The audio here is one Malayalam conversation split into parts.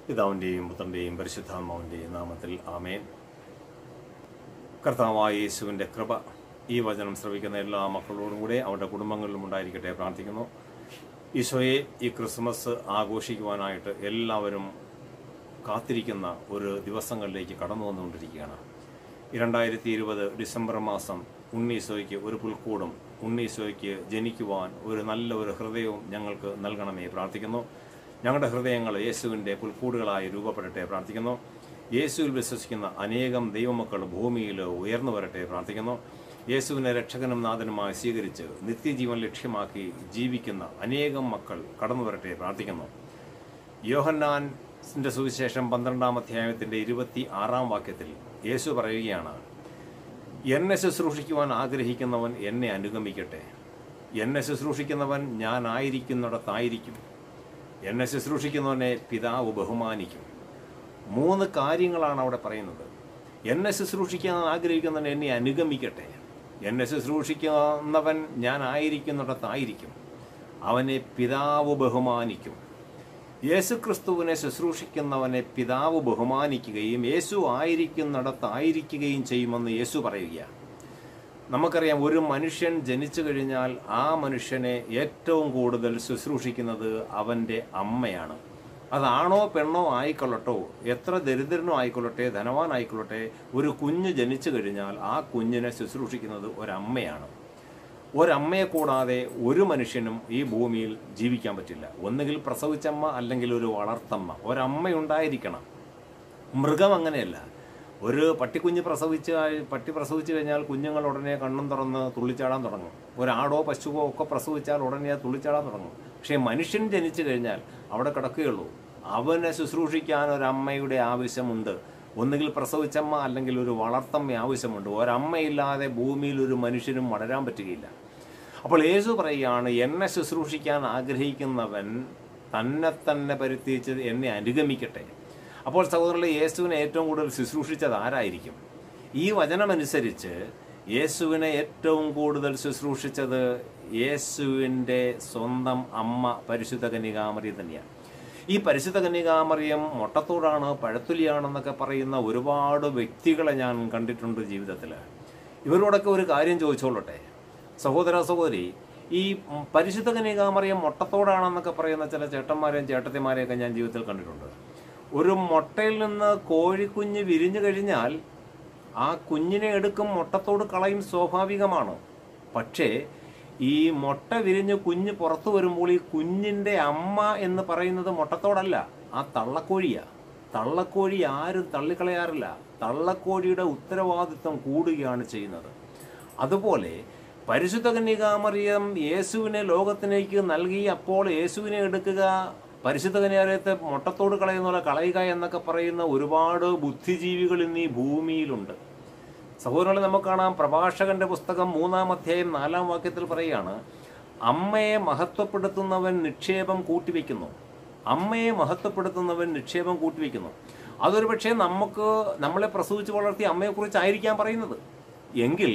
പിതാവിൻ്റെയും പുത്രൻ്റെയും പരിശുദ്ധാത്മാവിൻ്റെയും നാമത്തിൽ ആമേൻ കർത്താവായ യേശുവിൻ്റെ കൃപ ഈ വചനം ശ്രവിക്കുന്ന എല്ലാ മക്കളോടും കൂടെ അവരുടെ കുടുംബങ്ങളിലും ഉണ്ടായിരിക്കട്ടെ പ്രാർത്ഥിക്കുന്നു ഈശോയെ ഈ ക്രിസ്മസ് ആഘോഷിക്കുവാനായിട്ട് എല്ലാവരും കാത്തിരിക്കുന്ന ഒരു ദിവസങ്ങളിലേക്ക് കടന്നു വന്നുകൊണ്ടിരിക്കുകയാണ് രണ്ടായിരത്തി ഇരുപത് ഡിസംബർ മാസം ഉണ്ണീശോയ്ക്ക് ഒരു പുൽക്കൂടും ഉണ്ണീശോയ്ക്ക് ജനിക്കുവാൻ ഒരു നല്ല ഒരു ഹൃദയവും ഞങ്ങൾക്ക് നൽകണമേ പ്രാർത്ഥിക്കുന്നു ഞങ്ങളുടെ ഹൃദയങ്ങൾ യേശുവിൻ്റെ പുൽക്കൂടുകളായി രൂപപ്പെടട്ടെ പ്രാർത്ഥിക്കുന്നു യേശുവിൽ വിശ്വസിക്കുന്ന അനേകം ദൈവമക്കൾ ഭൂമിയിൽ ഉയർന്നു വരട്ടെ പ്രാർത്ഥിക്കുന്നു യേശുവിനെ രക്ഷകനും നാഥനുമായി സ്വീകരിച്ച് നിത്യജീവൻ ലക്ഷ്യമാക്കി ജീവിക്കുന്ന അനേകം മക്കൾ കടന്നു വരട്ടെ പ്രാർത്ഥിക്കുന്നു യോഹന്നാൻ്റെ സുവിശേഷം പന്ത്രണ്ടാം അധ്യായത്തിൻ്റെ ഇരുപത്തി ആറാം വാക്യത്തിൽ യേശു പറയുകയാണ് എന്നെ ശുശ്രൂഷിക്കുവാൻ ആഗ്രഹിക്കുന്നവൻ എന്നെ അനുഗമിക്കട്ടെ എന്നെ ശുശ്രൂഷിക്കുന്നവൻ ഞാൻ ആയിരിക്കുന്നിടത്തായിരിക്കും എന്നെ ശുശ്രൂഷിക്കുന്നവനെ പിതാവ് ബഹുമാനിക്കും മൂന്ന് കാര്യങ്ങളാണ് അവിടെ പറയുന്നത് എന്നെ ശുശ്രൂഷിക്കാൻ ആഗ്രഹിക്കുന്നവൻ എന്നെ അനുഗമിക്കട്ടെ എന്നെ ശുശ്രൂഷിക്കുന്നവൻ ഞാൻ ആയിരിക്കുന്നിടത്തായിരിക്കും അവനെ പിതാവ് ബഹുമാനിക്കും യേശു ക്രിസ്തുവിനെ ശുശ്രൂഷിക്കുന്നവനെ പിതാവ് ബഹുമാനിക്കുകയും യേശു ആയിരിക്കുന്നിടത്തായിരിക്കുകയും ചെയ്യുമെന്ന് യേശു പറയുകയാണ് നമുക്കറിയാം ഒരു മനുഷ്യൻ ജനിച്ചു കഴിഞ്ഞാൽ ആ മനുഷ്യനെ ഏറ്റവും കൂടുതൽ ശുശ്രൂഷിക്കുന്നത് അവൻ്റെ അമ്മയാണ് അതാണോ പെണ്ണോ ആയിക്കൊള്ളട്ടോ എത്ര ദരിദ്രനോ ആയിക്കൊള്ളട്ടെ ധനവാനായിക്കൊള്ളട്ടെ ഒരു കുഞ്ഞ് ജനിച്ചു കഴിഞ്ഞാൽ ആ കുഞ്ഞിനെ ശുശ്രൂഷിക്കുന്നത് ഒരമ്മയാണ് ഒരമ്മയെ കൂടാതെ ഒരു മനുഷ്യനും ഈ ഭൂമിയിൽ ജീവിക്കാൻ പറ്റില്ല ഒന്നുകിൽ പ്രസവിച്ചമ്മ അല്ലെങ്കിൽ ഒരു വളർത്തമ്മ ഒരമ്മയുണ്ടായിരിക്കണം മൃഗം അങ്ങനെയല്ല ഒരു പട്ടിക്കുഞ്ഞ് പ്രസവിച്ച് കഴി- പട്ടി പ്രസവിച്ചു കഴിഞ്ഞാൽ കുഞ്ഞുങ്ങൾ ഉടനെ കണ്ണും തുറന്ന് തുള്ളിച്ചാടാൻ തുടങ്ങും ഒരാടോ പശുവോ ഒക്കെ പ്രസവിച്ചാൽ ഉടനെ അത് തുള്ളിച്ചാടാൻ തുടങ്ങും പക്ഷേ മനുഷ്യൻ ജനിച്ചു കഴിഞ്ഞാൽ അവിടെ കിടക്കുകയുള്ളൂ അവനെ ശുശ്രൂഷിക്കാൻ ഒരമ്മയുടെ ആവശ്യമുണ്ട് ഒന്നുകിൽ പ്രസവിച്ചമ്മ അല്ലെങ്കിൽ ഒരു വളർത്തമ്മ ആവശ്യമുണ്ട് ഒരമ്മയില്ലാതെ ഭൂമിയിൽ ഒരു മനുഷ്യനും വളരാൻ പറ്റുകയില്ല അപ്പോൾ യേശു പറയുകയാണ് എന്നെ ശുശ്രൂഷിക്കാൻ ആഗ്രഹിക്കുന്നവൻ തന്നെ തന്നെ പരിത്യച്ച് എന്നെ അനുഗമിക്കട്ടെ അപ്പോൾ സഹോദരങ്ങളെ യേശുവിനെ ഏറ്റവും കൂടുതൽ ശുശ്രൂഷിച്ചത് ആരായിരിക്കും ഈ വചനമനുസരിച്ച് യേശുവിനെ ഏറ്റവും കൂടുതൽ ശുശ്രൂഷിച്ചത് യേശുവിൻ്റെ സ്വന്തം അമ്മ പരിശുദ്ധ കന്യകാമറി തന്നെയാണ് ഈ പരിശുദ്ധ കന്യകാമറിയം മൊട്ടത്തോടാണ് പഴത്തുലിയാണെന്നൊക്കെ പറയുന്ന ഒരുപാട് വ്യക്തികളെ ഞാൻ കണ്ടിട്ടുണ്ട് ജീവിതത്തിൽ ഇവരോടൊക്കെ ഒരു കാര്യം ചോദിച്ചോളട്ടെ സഹോദര സഹോദരി ഈ ഉം, പരിശുദ്ധ കന്യകാമറിയം മൊട്ടത്തോടാണെന്നൊക്കെ പറയുന്ന ചില ചേട്ടന്മാരെയും ചേട്ടത്തിമാരെയൊക്കെ ഞാൻ ജീവിതത്തിൽ കണ്ടിട്ടുണ്ട് ഒരു മുട്ടയിൽ നിന്ന് കോഴിക്കുഞ്ഞ് വിരിഞ്ഞു കഴിഞ്ഞാൽ ആ കുഞ്ഞിനെ എടുക്കും മുട്ടത്തോട് കളയും സ്വാഭാവികമാണ് പക്ഷേ ഈ മുട്ട വിരിഞ്ഞ് കുഞ്ഞ് പുറത്തു വരുമ്പോൾ ഈ കുഞ്ഞിൻ്റെ അമ്മ എന്ന് പറയുന്നത് മുട്ടത്തോടല്ല ആ തള്ളക്കോഴിയാ തള്ളക്കോഴി ആരും തള്ളിക്കളയാറില്ല തള്ളക്കോഴിയുടെ ഉത്തരവാദിത്വം കൂടുകയാണ് ചെയ്യുന്നത് അതുപോലെ പരിശുദ്ധ കന്യകാമറിയം യേശുവിനെ ലോകത്തിലേക്ക് നൽകി അപ്പോൾ യേശുവിനെ എടുക്കുക പരിശുദ്ധ കന്യാലയത്തെ മുട്ടത്തോട് കളയുന്ന പോലെ കളയുക എന്നൊക്കെ പറയുന്ന ഒരുപാട് ബുദ്ധിജീവികൾ ഇന്ന് ഈ ഭൂമിയിലുണ്ട് സഹോദരങ്ങളെ നമുക്ക് കാണാം പ്രഭാഷകന്റെ പുസ്തകം മൂന്നാം അധ്യായം നാലാം വാക്യത്തിൽ പറയുകയാണ് അമ്മയെ മഹത്വപ്പെടുത്തുന്നവൻ നിക്ഷേപം കൂട്ടിവെക്കുന്നു അമ്മയെ മഹത്വപ്പെടുത്തുന്നവൻ നിക്ഷേപം കൂട്ടിവെക്കുന്നു അതൊരു പക്ഷേ നമുക്ക് നമ്മളെ പ്രസവിച്ച് വളർത്തിയ അമ്മയെക്കുറിച്ചായിരിക്കാം പറയുന്നത് എങ്കിൽ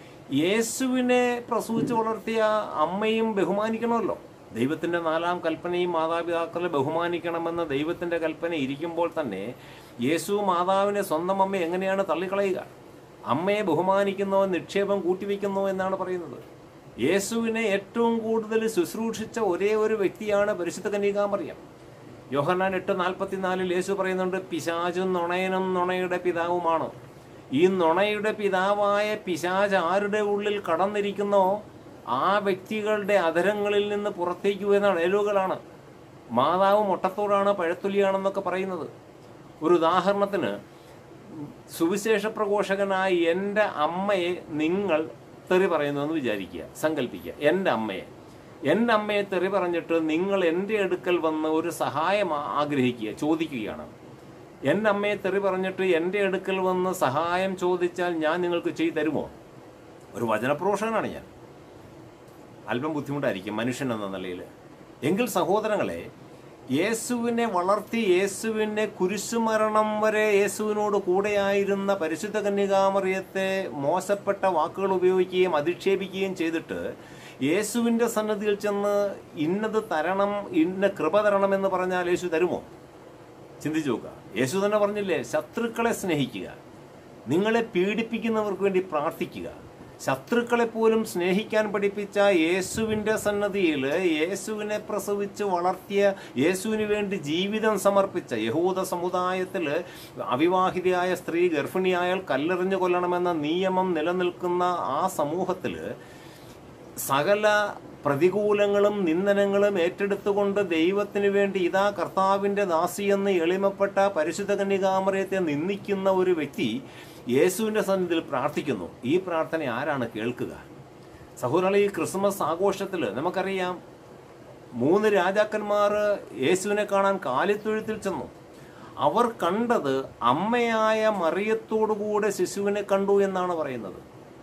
യേശുവിനെ പ്രസവിച്ച് വളർത്തിയ അമ്മയും ബഹുമാനിക്കണമല്ലോ ദൈവത്തിൻ്റെ നാലാം കൽപ്പനയും മാതാപിതാക്കളെ ബഹുമാനിക്കണമെന്ന് ദൈവത്തിൻ്റെ കൽപ്പന ഇരിക്കുമ്പോൾ തന്നെ യേശു മാതാവിനെ സ്വന്തം അമ്മ എങ്ങനെയാണ് തള്ളിക്കളയുക അമ്മയെ ബഹുമാനിക്കുന്നോ നിക്ഷേപം കൂട്ടിവെക്കുന്നോ എന്നാണ് പറയുന്നത് യേശുവിനെ ഏറ്റവും കൂടുതൽ ശുശ്രൂഷിച്ച ഒരേ ഒരു വ്യക്തിയാണ് പരിശുദ്ധ കന്യകാമറിയം യോഹന്നാൻ എട്ട് നാൽപ്പത്തിനാലിൽ യേശു പറയുന്നുണ്ട് പിശാചും നുണയനും നുണയുടെ പിതാവുമാണ് ഈ നുണയുടെ പിതാവായ പിശാജ് ആരുടെ ഉള്ളിൽ കടന്നിരിക്കുന്നോ ആ വ്യക്തികളുടെ അധരങ്ങളിൽ നിന്ന് പുറത്തേക്ക് വരുന്ന അയലുകളാണ് മാതാവ് മുട്ടത്തോടാണ് പഴത്തൊലിയാണെന്നൊക്കെ പറയുന്നത് ഒരു ഉദാഹരണത്തിന് സുവിശേഷ പ്രഘോഷകനായ എൻ്റെ അമ്മയെ നിങ്ങൾ തെറി പറയുന്നുവെന്ന് വിചാരിക്കുക സങ്കല്പിക്കുക എൻ്റെ അമ്മയെ എൻ്റെ അമ്മയെ തെറി പറഞ്ഞിട്ട് നിങ്ങൾ എൻ്റെ അടുക്കൽ വന്ന് ഒരു സഹായം ആ- ആഗ്രഹിക്കുക ചോദിക്കുകയാണ് എൻ്റെ അമ്മയെ തെറി പറഞ്ഞിട്ട് എൻ്റെ അടുക്കൽ വന്ന് സഹായം ചോദിച്ചാൽ ഞാൻ നിങ്ങൾക്ക് ചെയ്തു തരുമോ ഒരു വചനപ്രോഷകനാണ് ഞാൻ അല്പം ബുദ്ധിമുട്ടായിരിക്കും മനുഷ്യൻ എന്ന നിലയിൽ എങ്കിൽ സഹോദരങ്ങളെ യേശുവിനെ വളർത്തി യേശുവിനെ കുരിശുമരണം വരെ യേശുവിനോട് കൂടെയായിരുന്ന പരിശുദ്ധ കന്യകാമറിയത്തെ മോശപ്പെട്ട വാക്കുകൾ ഉപയോഗിക്കുകയും അധിക്ഷേപിക്കുകയും ചെയ്തിട്ട് യേശുവിൻ്റെ സന്നദ്ധിയിൽ ചെന്ന് ഇന്നത് തരണം ഇന്ന കൃപ തരണം എന്ന് പറഞ്ഞാൽ യേശു തരുമോ ചിന്തിച്ചു നോക്കുക യേശു തന്നെ പറഞ്ഞില്ലേ ശത്രുക്കളെ സ്നേഹിക്കുക നിങ്ങളെ പീഡിപ്പിക്കുന്നവർക്ക് വേണ്ടി പ്രാർത്ഥിക്കുക ശത്രുക്കളെ പോലും സ്നേഹിക്കാൻ പഠിപ്പിച്ച യേശുവിൻ്റെ സന്നദ്ധിയിൽ യേശുവിനെ പ്രസവിച്ച് വളർത്തിയ യേശുവിന് വേണ്ടി ജീവിതം സമർപ്പിച്ച യഹൂദ സമുദായത്തിൽ അവിവാഹിതയായ സ്ത്രീ ഗർഭിണിയായാൽ കല്ലെറിഞ്ഞു കൊല്ലണമെന്ന നിയമം നിലനിൽക്കുന്ന ആ സമൂഹത്തിൽ സകല പ്രതികൂലങ്ങളും നിന്ദനങ്ങളും ഏറ്റെടുത്തുകൊണ്ട് ദൈവത്തിന് വേണ്ടി ഇതാ കർത്താവിൻ്റെ ദാസിയെന്ന് എളിമപ്പെട്ട പരിശുദ്ധ കന്യകാമറയത്തെ നിന്ദിക്കുന്ന ഒരു വ്യക്തി യേശുവിൻ്റെ സന്നിധിയിൽ പ്രാർത്ഥിക്കുന്നു ഈ പ്രാർത്ഥന ആരാണ് കേൾക്കുക സഹോദരങ്ങളെ ഈ ക്രിസ്മസ് ആഘോഷത്തിൽ നമുക്കറിയാം മൂന്ന് രാജാക്കന്മാർ യേശുവിനെ കാണാൻ കാലിത്തൊഴുത്തിൽ ചെന്നു അവർ കണ്ടത് അമ്മയായ മറിയത്തോടുകൂടെ ശിശുവിനെ കണ്ടു എന്നാണ് പറയുന്നത്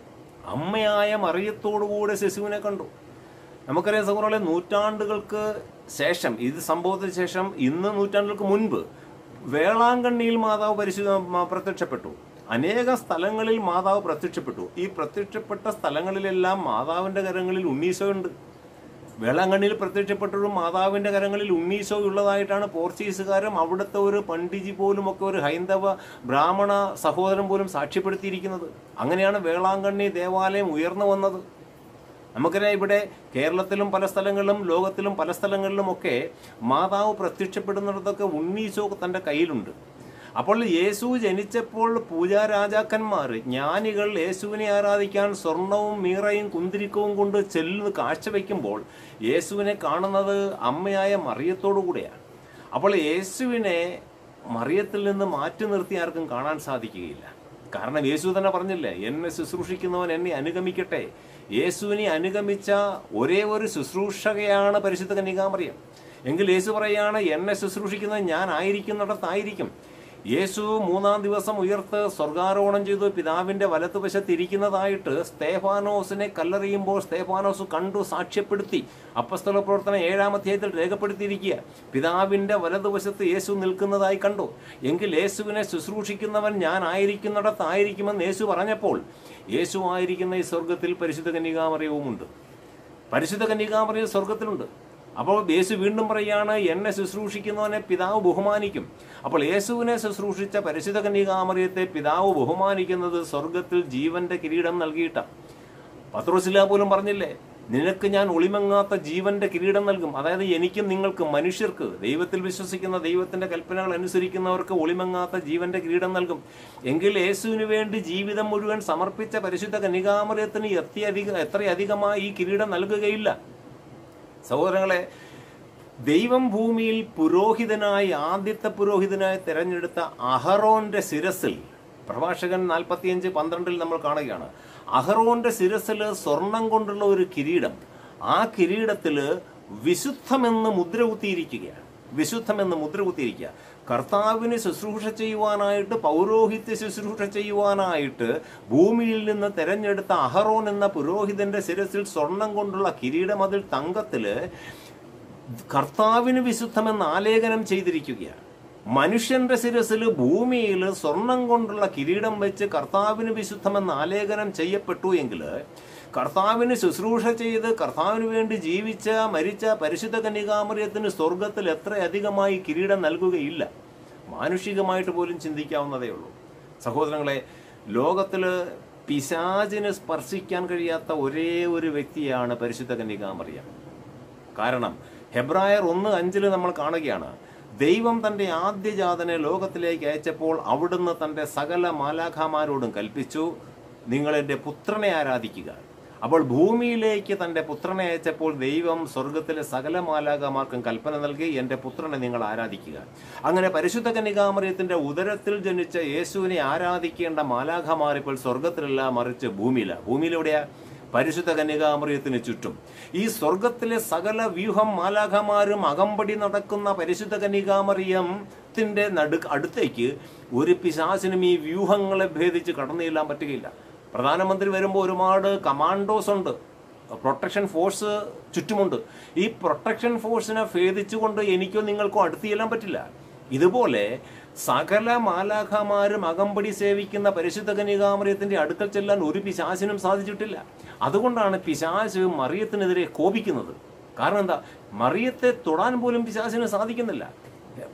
അമ്മയായ മറിയത്തോടുകൂടെ ശിശുവിനെ കണ്ടു നമുക്കറിയാം സഹോദരങ്ങളെ നൂറ്റാണ്ടുകൾക്ക് ശേഷം ഇത് സംഭവത്തിന് ശേഷം ഇന്ന് നൂറ്റാണ്ടുകൾക്ക് മുൻപ് വേളാങ്കണ്ണിയിൽ മാതാവ് പരിശുദ്ധ മ- പ്രത്യക്ഷപ്പെട്ടു അനേക സ്ഥലങ്ങളിൽ മാതാവ് പ്രത്യക്ഷപ്പെട്ടു ഈ പ്രത്യക്ഷപ്പെട്ട സ്ഥലങ്ങളിലെല്ലാം മാതാവിൻ്റെ കരങ്ങളിൽ ഉണ്ണീശോ ഉണ്ട് വേളാങ്കണ്ണിയിൽ പ്രത്യക്ഷപ്പെട്ടൊരു മാതാവിൻ്റെ കരങ്ങളിൽ ഉണ്ണീശോ ഉള്ളതായിട്ടാണ് പോർച്ചുഗീസുകാരും അവിടുത്തെ ഒരു പണ്ഡിജി പോലും ഒക്കെ ഒരു ഹൈന്ദവ ബ്രാഹ്മണ സഹോദരൻ പോലും സാക്ഷ്യപ്പെടുത്തിയിരിക്കുന്നത് അങ്ങനെയാണ് വേളാങ്കണ്ണി ദേവാലയം ഉയർന്നു വന്നത് നമുക്കറിയാം ഇവിടെ കേരളത്തിലും പല സ്ഥലങ്ങളിലും ലോകത്തിലും പല സ്ഥലങ്ങളിലും ഒക്കെ മാതാവ് പ്രത്യക്ഷപ്പെടുന്നിടത്തൊക്കെ ഉണ്ണീശോ തൻ്റെ കയ്യിലുണ്ട് അപ്പോൾ യേശു ജനിച്ചപ്പോൾ പൂജാരാജാക്കന്മാർ ജ്ഞാനികൾ യേശുവിനെ ആരാധിക്കാൻ സ്വർണവും മീറയും കുന്തിരിക്കവും കൊണ്ട് ചെല്ലുന്ന കാഴ്ചവെക്കുമ്പോൾ യേശുവിനെ കാണുന്നത് അമ്മയായ മറിയത്തോടു കൂടെയാണ് അപ്പോൾ യേശുവിനെ മറിയത്തിൽ നിന്ന് മാറ്റി നിർത്തി ആർക്കും കാണാൻ സാധിക്കുകയില്ല കാരണം യേശു തന്നെ പറഞ്ഞില്ലേ എന്നെ ശുശ്രൂഷിക്കുന്നവൻ എന്നെ അനുഗമിക്കട്ടെ യേശുവിനെ അനുഗമിച്ച ഒരേ ഒരു ശുശ്രൂഷകയാണ് പരിശുദ്ധ കന്യകാമറിയം എങ്കിൽ യേശു പറയാണ് എന്നെ ശുശ്രൂഷിക്കുന്നത് ഞാൻ ആയിരിക്കുന്നിടത്തായിരിക്കും യേശു മൂന്നാം ദിവസം ഉയർത്ത് സ്വർഗാരോഹണം ചെയ്തു പിതാവിന്റെ വലത്തുവശത്ത് ഇരിക്കുന്നതായിട്ട് സ്തേഫാനോസിനെ കല്ലെറിയുമ്പോൾ സ്തേഫാനോസ് കണ്ടു സാക്ഷ്യപ്പെടുത്തി അപ്പസ്തല പ്രവർത്തനം ഏഴാം അധ്യായത്തിൽ രേഖപ്പെടുത്തിയിരിക്കുക പിതാവിന്റെ വലതുവശത്ത് യേശു നിൽക്കുന്നതായി കണ്ടു എങ്കിൽ യേശുവിനെ ശുശ്രൂഷിക്കുന്നവൻ ഞാൻ ആയിരിക്കുന്നിടത്തായിരിക്കുമെന്ന് യേശു പറഞ്ഞപ്പോൾ യേശു ആയിരിക്കുന്ന ഈ സ്വർഗത്തിൽ പരിശുദ്ധ കന്യകാമറിയവുമുണ്ട് പരിശുദ്ധ കന്യകാമറിയം സ്വർഗത്തിലുണ്ട് അപ്പോൾ യേശു വീണ്ടും പറയാണ് എന്നെ ശുശ്രൂഷിക്കുന്നവനെ പിതാവ് ബഹുമാനിക്കും അപ്പോൾ യേശുവിനെ ശുശ്രൂഷിച്ച പരിശുദ്ധ കന്യകാമറിയത്തെ പിതാവ് ബഹുമാനിക്കുന്നത് സ്വർഗത്തിൽ ജീവന്റെ കിരീടം നൽകിയിട്ടാണ് പത്രോസില്ല പോലും പറഞ്ഞില്ലേ നിനക്ക് ഞാൻ ഒളിമങ്ങാത്ത ജീവന്റെ കിരീടം നൽകും അതായത് എനിക്കും നിങ്ങൾക്കും മനുഷ്യർക്ക് ദൈവത്തിൽ വിശ്വസിക്കുന്ന ദൈവത്തിന്റെ കൽപ്പനകൾ അനുസരിക്കുന്നവർക്ക് ഒളിമങ്ങാത്ത ജീവന്റെ കിരീടം നൽകും എങ്കിൽ യേശുവിന് വേണ്ടി ജീവിതം മുഴുവൻ സമർപ്പിച്ച പരിശുദ്ധ കന്യകാമറിയത്തിന് എത്രയധികം എത്രയധികമായി ഈ കിരീടം നൽകുകയില്ല സഹോദരങ്ങളെ ദൈവം ഭൂമിയിൽ പുരോഹിതനായി ആദ്യത്തെ പുരോഹിതനായി തിരഞ്ഞെടുത്ത അഹറോന്റെ ശിരസിൽ പ്രഭാഷകൻ നാൽപ്പത്തിയഞ്ച് പന്ത്രണ്ടിൽ നമ്മൾ കാണുകയാണ് അഹറോന്റെ ശിരസിൽ സ്വർണം കൊണ്ടുള്ള ഒരു കിരീടം ആ കിരീടത്തിൽ വിശുദ്ധമെന്ന് മുദ്ര കുത്തിയിരിക്കുകയാണ് വിശുദ്ധമെന്ന് മുദ്ര കുത്തിയിരിക്കുക കർത്താവിന് ശുശ്രൂഷ ചെയ്യുവാനായിട്ട് പൗരോഹിത്യ ശുശ്രൂഷ ചെയ്യുവാനായിട്ട് ഭൂമിയിൽ നിന്ന് തെരഞ്ഞെടുത്ത അഹറോൻ എന്ന പുരോഹിതന്റെ ശിരസിൽ സ്വർണം കൊണ്ടുള്ള കിരീടം അതിൽ തങ്കത്തില് കർത്താവിന് വിശുദ്ധമെന്ന് ആലേഖനം ചെയ്തിരിക്കുകയാണ് മനുഷ്യന്റെ ശിരസിൽ ഭൂമിയിൽ സ്വർണം കൊണ്ടുള്ള കിരീടം വെച്ച് കർത്താവിന് വിശുദ്ധമെന്ന് ആലേഖനം ചെയ്യപ്പെട്ടു എങ്കിൽ കർത്താവിന് ശുശ്രൂഷ ചെയ്ത് കർത്താവിന് വേണ്ടി ജീവിച്ച മരിച്ച പരിശുദ്ധ കന്യകാമറിയത്തിന് സ്വർഗത്തിൽ എത്ര അധികമായി കിരീടം നൽകുകയില്ല മാനുഷികമായിട്ട് പോലും ചിന്തിക്കാവുന്നതേ ഉള്ളൂ സഹോദരങ്ങളെ ലോകത്തിൽ പിശാചിന് സ്പർശിക്കാൻ കഴിയാത്ത ഒരേ ഒരു വ്യക്തിയാണ് പരിശുദ്ധ കന്യകാമറിയം കാരണം ഹെബ്രായർ ഒന്ന് അഞ്ചിൽ നമ്മൾ കാണുകയാണ് ദൈവം തൻ്റെ ആദ്യജാതനെ ലോകത്തിലേക്ക് അയച്ചപ്പോൾ അവിടുന്ന് തൻ്റെ സകല മാലാഖാമാരോടും കൽപ്പിച്ചു നിങ്ങൾ എൻ്റെ പുത്രനെ ആരാധിക്കുക അപ്പോൾ ഭൂമിയിലേക്ക് തൻ്റെ പുത്രനെ അയച്ചപ്പോൾ ദൈവം സ്വർഗത്തിലെ സകല മാലാഖമാർക്കും കൽപ്പന നൽകി എൻ്റെ പുത്രനെ നിങ്ങൾ ആരാധിക്കുക അങ്ങനെ പരിശുദ്ധ കന്യകാമറിയത്തിൻ്റെ ഉദരത്തിൽ ജനിച്ച യേശുവിനെ ആരാധിക്കേണ്ട മാലാഖമാർ ഇപ്പോൾ സ്വർഗത്തിലല്ല മറിച്ച് ഭൂമിയിലാണ് ഭൂമിയിലെവിടെയാ പരിശുദ്ധ കന്യകാമറിയത്തിന് ചുറ്റും ഈ സ്വർഗത്തിലെ സകല വ്യൂഹം മാലാഖമാരും അകമ്പടി നടക്കുന്ന പരിശുദ്ധ കന്യകാമറിയത്തിന്റെ നടു അടുത്തേക്ക് ഒരു പിശാചിനും ഈ വ്യൂഹങ്ങളെ ഭേദിച്ച് കടന്നു ചെല്ലാൻ പറ്റുകയില്ല പ്രധാനമന്ത്രി വരുമ്പോൾ ഒരുപാട് കമാൻഡോസ് ഉണ്ട് പ്രൊട്ടക്ഷൻ ഫോഴ്സ് ചുറ്റുമുണ്ട് ഈ പ്രൊട്ടക്ഷൻ ഫോഴ്സിനെ ഭേദിച്ചുകൊണ്ട് എനിക്കോ നിങ്ങൾക്കോ അടുത്ത് ചെല്ലാൻ പറ്റില്ല ഇതുപോലെ സകല മാലാഖമാരും അകമ്പടി സേവിക്കുന്ന പരിശുദ്ധ കന്യകാമറിയത്തിന്റെ അടുക്കൽ ചെല്ലാൻ ഒരു പിശാചിനും സാധിച്ചിട്ടില്ല അതുകൊണ്ടാണ് പിശാച് മറിയത്തിനെതിരെ കോപിക്കുന്നത് കാരണം എന്താ മറിയത്തെ തൊടാൻ പോലും പിശാചിന് സാധിക്കുന്നില്ല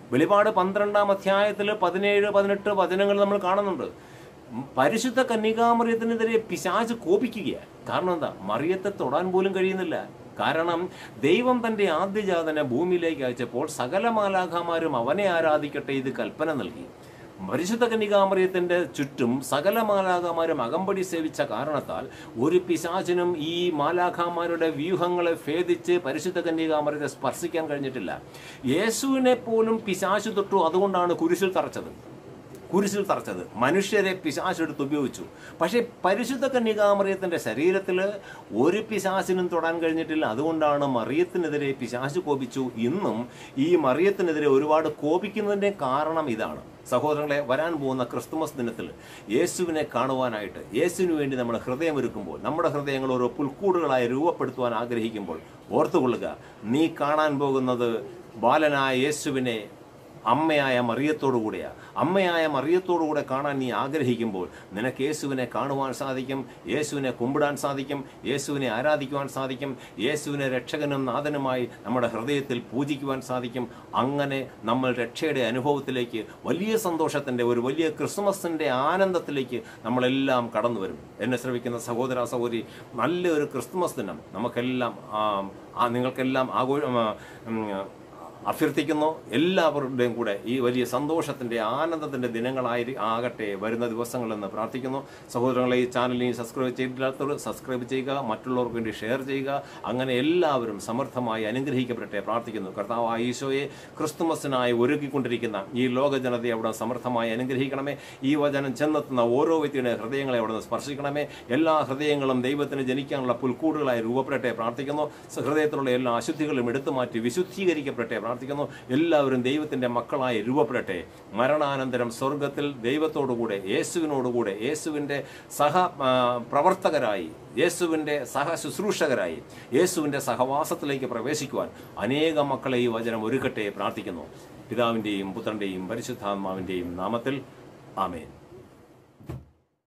വെളിപാട് പന്ത്രണ്ടാം അധ്യായത്തിൽ പതിനേഴ് പതിനെട്ട് വചനങ്ങൾ നമ്മൾ കാണുന്നുണ്ട് ഉം, പരിശുദ്ധ കന്യകാമറിയത്തിനെതിരെ പിശാച് കോപിക്കുകയാണ് കാരണം എന്താ മറിയത്തെ തൊടാൻ പോലും കഴിയുന്നില്ല കാരണം ദൈവം തന്റെ ആദ്യജാതനെ ഭൂമിയിലേക്ക് അയച്ചപ്പോൾ സകല മാലാഖമാരും അവനെ ആരാധിക്കട്ടെ ഇത് കൽപ്പന നൽകി പരിശുദ്ധ കന്യകാമറിയത്തിന്റെ ചുറ്റും സകല മാലാഖമാരും അകമ്പടി സേവിച്ച കാരണത്താൽ ഒരു പിശാചിനും ഈ മാലാഖമാരുടെ വ്യൂഹങ്ങളെ ഭേദിച്ച് പരിശുദ്ധ കന്യകാമറിയത്തെ സ്പർശിക്കാൻ കഴിഞ്ഞിട്ടില്ല യേശുവിനെ പോലും പിശാചു തൊട്ടു അതുകൊണ്ടാണ് കുരിശിൽ തറച്ചത് കുരിശിൽ തറച്ചത് മനുഷ്യരെ പിശാചെടുത്ത് ഉപയോഗിച്ചു പക്ഷേ പരിശുദ്ധ കന്യകാമറിയത്തിന്റെ ശരീരത്തിൽ ഒരു പിശാചിനും തൊടാൻ കഴിഞ്ഞിട്ടില്ല അതുകൊണ്ടാണ് മറിയത്തിനെതിരെ പിശാച് കോപിച്ചു ഇന്നും ഈ മറിയത്തിനെതിരെ ഒരുപാട് കോപിക്കുന്നതിന്റെ കാരണം ഇതാണ് സഹോദരങ്ങളെ വരാൻ പോകുന്ന ക്രിസ്തുമസ് ദിനത്തിൽ യേശുവിനെ കാണുവാനായിട്ട് യേശുവിന് വേണ്ടി നമ്മുടെ ഹൃദയമൊരുക്കുമ്പോൾ നമ്മുടെ ഹൃദയങ്ങൾ ഓരോ പുൽക്കൂടുകളായി രൂപപ്പെടുത്തുവാൻ ആഗ്രഹിക്കുമ്പോൾ ഓർത്തുകൊള്ളുക നീ കാണാൻ പോകുന്നത് ബാലനായ യേശുവിനെ അമ്മയായ മറിയത്തോടു കൂടെയാ അമ്മയായ മറിയത്തോടു കൂടെ കാണാൻ നീ ആഗ്രഹിക്കുമ്പോൾ നിനക്ക് യേശുവിനെ കാണുവാൻ സാധിക്കും യേശുവിനെ കുമ്പിടാൻ സാധിക്കും യേശുവിനെ ആരാധിക്കുവാൻ സാധിക്കും യേശുവിനെ രക്ഷകനും നാഥനുമായി നമ്മുടെ ഹൃദയത്തിൽ പൂജിക്കുവാൻ സാധിക്കും അങ്ങനെ നമ്മൾ രക്ഷയുടെ അനുഭവത്തിലേക്ക് വലിയ സന്തോഷത്തിൻ്റെ ഒരു വലിയ ക്രിസ്മസിൻ്റെ ആനന്ദത്തിലേക്ക് നമ്മളെല്ലാം കടന്നു വരും എന്നെ ശ്രമിക്കുന്ന സഹോദര സഹോദരി നല്ലൊരു ക്രിസ്മസ് ദിനം നമുക്കെല്ലാം ആ, ആ നിങ്ങൾക്കെല്ലാം ആഘോ ആ, ഉം, അഭ്യർത്ഥിക്കുന്നു എല്ലാവരുടെയും കൂടെ ഈ വലിയ സന്തോഷത്തിന്റെ ആനന്ദത്തിന്റെ ദിനങ്ങളായി ആകട്ടെ വരുന്ന ദിവസങ്ങളെന്ന് പ്രാർത്ഥിക്കുന്നു സഹോദരങ്ങളെ ഈ ചാനലിൽ സബ്സ്ക്രൈബ് ചെയ്തില്ലാത്തവർ സബ്സ്ക്രൈബ് ചെയ്യുക മറ്റുള്ളവർക്ക് വേണ്ടി ഷെയർ ചെയ്യുക അങ്ങനെ എല്ലാവരും സമർത്ഥമായി അനുഗ്രഹിക്കപ്പെടട്ടെ പ്രാർത്ഥിക്കുന്നു കർത്താവായ ഈശോയെ ക്രിസ്തുമസിനായി ഒരുക്കിക്കൊണ്ടിരിക്കുന്ന ഈ ലോക ജനതയെ അവിടെ സമർത്ഥമായി അനുഗ്രഹിക്കണമേ ഈ വചനം ചെന്നെത്തുന്ന ഓരോ വ്യക്തിയുടെ ഹൃദയങ്ങളെ അവിടെ നിന്ന് സ്പർശിക്കണമേ എല്ലാ ഹൃദയങ്ങളും ദൈവത്തിന് ജനിക്കാനുള്ള പുൽക്കൂടുകളായി രൂപപ്പെടട്ടെ പ്രാർത്ഥിക്കുന്നു ഹൃദയത്തിലുള്ള എല്ലാ അശുദ്ധികളും എടുത്തു മാറ്റി വിശുദ്ധീകരിക്കപ്പെടട്ടെ പ്രാർത്ഥിക്കുന്നു എല്ലാവരും ദൈവത്തിന്റെ മക്കളായി രൂപപ്പെടട്ടെ മരണാനന്തരം സ്വർഗത്തിൽ ദൈവത്തോടുകൂടെ യേശുവിനോടുകൂടെ യേശുവിന്റെ സഹ ആ, പ്രവർത്തകരായി യേശുവിന്റെ സഹ ശുശ്രൂഷകരായി യേശുവിന്റെ സഹവാസത്തിലേക്ക് പ്രവേശിക്കുവാൻ അനേക മക്കളെ ഈ വചനം ഒരുക്കട്ടെ പ്രാർത്ഥിക്കുന്നു പിതാവിന്റെയും പുത്രന്റെയും പരിശുദ്ധാത്മാവിന്റെയും നാമത്തിൽ ആമേൻ